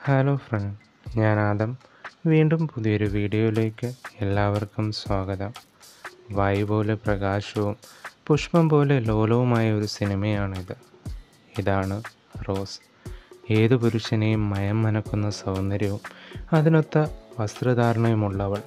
hello friend ഞാൻ ആദം വീണ്ടും പുതിയൊരു വീഡിയോയിലേക്ക് എല്ലാവർക്കും സ്വാഗതം വായു പോലെ പ്രകാശവും പുഷ്പം പോലെ ലോലവുമായ ഒരു സിനിമയാണിത് ഇതാണ് റോസ് ഏതു പുരുഷനെയും മയം മനക്കുന്ന സൗന്ദര്യവും അതിനൊത്ത വസ്ത്രധാരണയുമുള്ളവൾ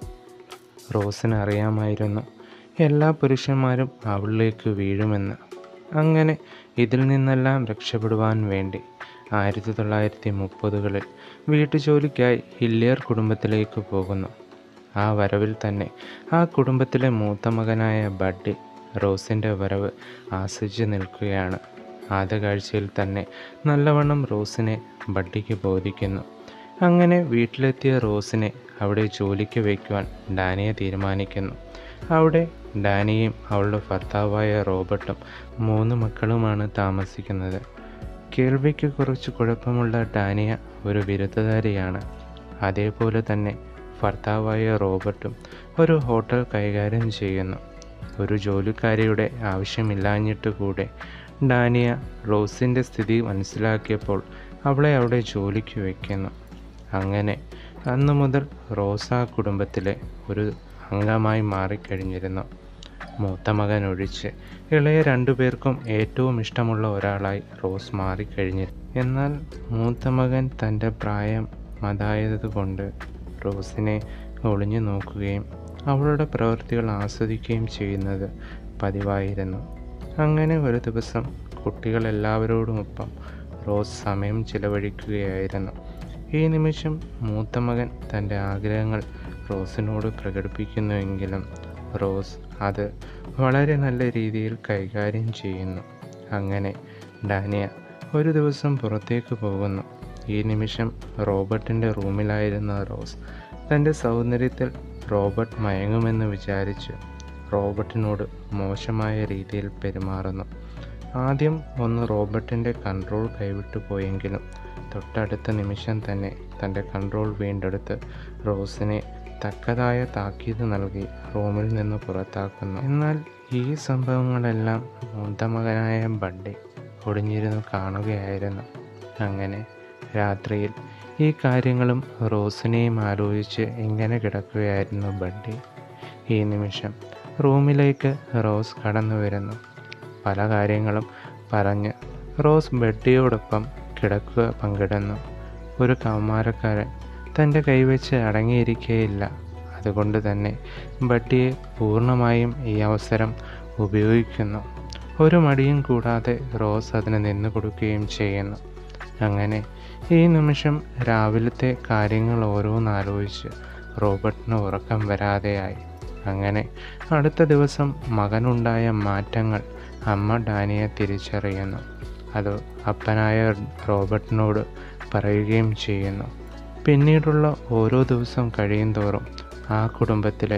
റോസിന് അറിയാമായിരുന്നു എല്ലാ പുരുഷന്മാരും അവളിലേക്ക് വീഴുമെന്ന് അങ്ങനെ ഇതിൽ നിന്നെല്ലാം രക്ഷപ്പെടുവാൻ വേണ്ടി ആയിരത്തി തൊള്ളായിരത്തി മുപ്പതുകളിൽ വീട്ടുജോലിക്കായി ഹില്ലിയർ കുടുംബത്തിലേക്ക് പോകുന്നു ആ വരവിൽ തന്നെ ആ കുടുംബത്തിലെ മൂത്ത മകനായ ബഡ്ഡി റോസിൻ്റെ വരവ് ആസ്വദിച്ച് നിൽക്കുകയാണ് ആദ്യ കാഴ്ചയിൽ തന്നെ നല്ലവണ്ണം റോസിനെ ബഡ്ഡിക്ക് ബോധിക്കുന്നു അങ്ങനെ വീട്ടിലെത്തിയ റോസിനെ അവിടെ ജോലിക്ക് വയ്ക്കുവാൻ ഡാനിയെ തീരുമാനിക്കുന്നു അവിടെ ഡാനിയും അവളുടെ ഭർത്താവായ റോബർട്ടും മൂന്ന് മക്കളുമാണ് താമസിക്കുന്നത് കേൾവിക്ക് കുറച്ച് കുഴപ്പമുള്ള ഡാനിയ ഒരു ബിരുദധാരിയാണ് അതേപോലെ തന്നെ ഭർത്താവായ റോബർട്ടും ഒരു ഹോട്ടൽ കൈകാര്യം ചെയ്യുന്നു ഒരു ജോലിക്കാരിയുടെ ആവശ്യമില്ലാഞ്ഞിട്ട് കൂടെ ഡാനിയ റോസിൻ്റെ സ്ഥിതി മനസ്സിലാക്കിയപ്പോൾ അവളെ അവിടെ ജോലിക്ക് വയ്ക്കുന്നു അങ്ങനെ അന്നു മുതൽ റോസ കുടുംബത്തിലെ ഒരു അംഗമായി മാറിക്കഴിഞ്ഞിരുന്നു മൂത്ത മകൻ ഒഴിച്ച് ഇളയ രണ്ടു പേർക്കും ഏറ്റവും ഇഷ്ടമുള്ള ഒരാളായി റോസ് മാറിക്കഴിഞ്ഞിരുന്നു എന്നാൽ മൂത്ത മകൻ തൻ്റെ പ്രായം മതായതുകൊണ്ട് റോസിനെ ഒളിഞ്ഞു നോക്കുകയും അവളുടെ പ്രവൃത്തികൾ ആസ്വദിക്കുകയും ചെയ്യുന്നത് പതിവായിരുന്നു അങ്ങനെ ഒരു ദിവസം കുട്ടികളെല്ലാവരോടുമൊപ്പം റോസ് സമയം ചിലവഴിക്കുകയായിരുന്നു ഈ നിമിഷം മൂത്ത മകൻ തൻ്റെ ആഗ്രഹങ്ങൾ റോസിനോട് പ്രകടിപ്പിക്കുന്നുവെങ്കിലും റോസ് അത് വളരെ നല്ല രീതിയിൽ കൈകാര്യം ചെയ്യുന്നു അങ്ങനെ ഡാനിയ ഒരു ദിവസം പുറത്തേക്ക് പോകുന്നു ഈ നിമിഷം റോബർട്ടിൻ്റെ റൂമിലായിരുന്ന റോസ് തൻ്റെ സൗന്ദര്യത്തിൽ റോബർട്ട് മയങ്ങുമെന്ന് വിചാരിച്ച് റോബർട്ടിനോട് മോശമായ രീതിയിൽ പെരുമാറുന്നു ആദ്യം ഒന്ന് റോബർട്ടിൻ്റെ കൺട്രോൾ കൈവിട്ടു പോയെങ്കിലും തൊട്ടടുത്ത നിമിഷം തന്നെ തൻ്റെ കൺട്രോൾ വീണ്ടെടുത്ത് റോസിനെ തക്കതായ താക്കീത് നൽകി റൂമിൽ നിന്ന് പുറത്താക്കുന്നു എന്നാൽ ഈ സംഭവങ്ങളെല്ലാം മൂത്ത മകനായ ബഡ്ഡി ഒടിഞ്ഞിരുന്നു കാണുകയായിരുന്നു അങ്ങനെ രാത്രിയിൽ ഈ കാര്യങ്ങളും റോസിനെയും ആലോചിച്ച് ഇങ്ങനെ കിടക്കുകയായിരുന്നു ബഡ്ഡി ഈ നിമിഷം റൂമിലേക്ക് റോസ് കടന്നു വരുന്നു പല കാര്യങ്ങളും പറഞ്ഞ് റോസ് ബഡ്ഡിയോടൊപ്പം കിടക്കുക പങ്കിടുന്നു ഒരു കൗമാരക്കാരൻ തൻ്റെ കൈവച്ച് അടങ്ങിയിരിക്കുകയില്ല അതുകൊണ്ട് തന്നെ ബഡ്ഡിയെ പൂർണ്ണമായും ഈ അവസരം ഉപയോഗിക്കുന്നു ഒരു മടിയും കൂടാതെ റോസ് അതിന് നിന്നു കൊടുക്കുകയും ചെയ്യുന്നു അങ്ങനെ ഈ നിമിഷം രാവിലത്തെ കാര്യങ്ങൾ ഓരോന്നാലോചിച്ച് റോബർട്ടിന് ഉറക്കം വരാതെയായി അങ്ങനെ അടുത്ത ദിവസം മകനുണ്ടായ മാറ്റങ്ങൾ അമ്മ ഡാനിയെ തിരിച്ചറിയുന്നു അത് അപ്പനായ റോബർട്ടിനോട് പറയുകയും ചെയ്യുന്നു പിന്നീടുള്ള ഓരോ ദിവസം കഴിയും തോറും ആ കുടുംബത്തിലെ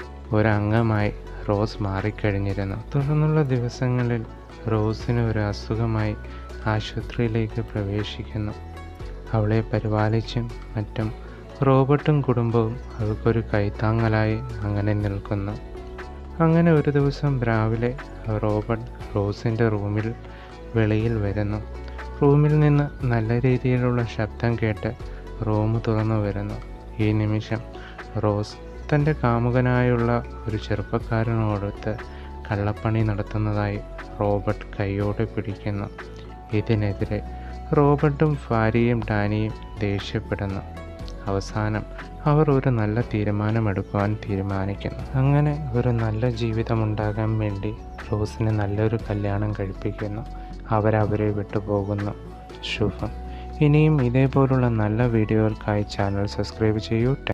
ഒരംഗമായി റോസ് മാറിക്കഴിഞ്ഞിരുന്നു തുടർന്നുള്ള ദിവസങ്ങളിൽ റോസിന് ഒരു അസുഖമായി ആശുപത്രിയിലേക്ക് പ്രവേശിക്കുന്നു അവളെ പരിപാലിച്ചും മറ്റും റോബർട്ടും കുടുംബവും അവൾക്കൊരു കൈത്താങ്ങലായി അങ്ങനെ നിൽക്കുന്നു അങ്ങനെ ഒരു ദിവസം രാവിലെ റോബർട്ട് റോസിൻ്റെ റൂമിൽ വെളിയിൽ വരുന്നു റൂമിൽ നിന്ന് നല്ല രീതിയിലുള്ള ശബ്ദം കേട്ട് റൂം തുറന്നു വരുന്നു ഈ നിമിഷം റോസ് തൻ്റെ കാമുകനായുള്ള ഒരു ചെറുപ്പക്കാരനോടൊത്ത് കള്ളപ്പണി നടത്തുന്നതായി റോബർട്ട് കൈയോടെ പിടിക്കുന്നു ഇതിനെതിരെ റോബർട്ടും ഭാര്യയും ഡാനിയും ദേഷ്യപ്പെടുന്നു അവസാനം അവർ ഒരു നല്ല തീരുമാനമെടുക്കുവാൻ തീരുമാനിക്കുന്നു അങ്ങനെ ഒരു നല്ല ജീവിതമുണ്ടാകാൻ വേണ്ടി റോസിന് നല്ലൊരു കല്യാണം കഴിപ്പിക്കുന്നു അവരവരെ വിട്ടുപോകുന്നു ശുഭം ഇനിയും ഇതേപോലുള്ള നല്ല വീഡിയോകൾക്കായി ചാനൽ സബ്സ്ക്രൈബ് ചെയ്യൂ